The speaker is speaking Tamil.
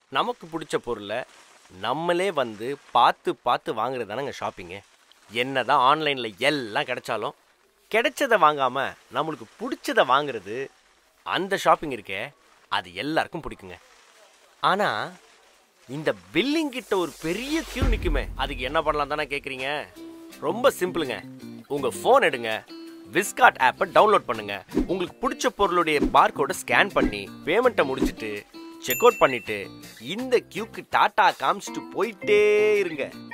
நமக்கு பிடிச்ச பொருளை நம்மளே வந்து பார்த்து பார்த்து வாங்குறது தானேங்க ஷாப்பிங்கு என்ன தான் ஆன்லைனில் எல்லாம் கிடைச்சாலும் கிடைச்சதை வாங்காமல் நம்மளுக்கு பிடிச்சதை வாங்குறது அந்த ஷாப்பிங் இருக்கே அது எல்லாருக்கும் பிடிக்குங்க ஆனால் இந்த பில்லிங் கிட்ட ஒரு பெரிய கியூ நிற்குமே அதுக்கு என்ன பண்ணலாம் தானே கேட்குறீங்க ரொம்ப சிம்பிளுங்க உங்கள் ஃபோன் எடுங்க விஸ்காட் ஆப்பை டவுன்லோட் பண்ணுங்க உங்களுக்கு பிடிச்ச பொருளுடைய பார்கோடை ஸ்கேன் பண்ணி பேமெண்ட்டை முடிச்சிட்டு செக் அவுட் பண்ணிட்டு இந்த கியூக்கு டாட்டா காமிச்சிட்டு போயிட்டே இருங்க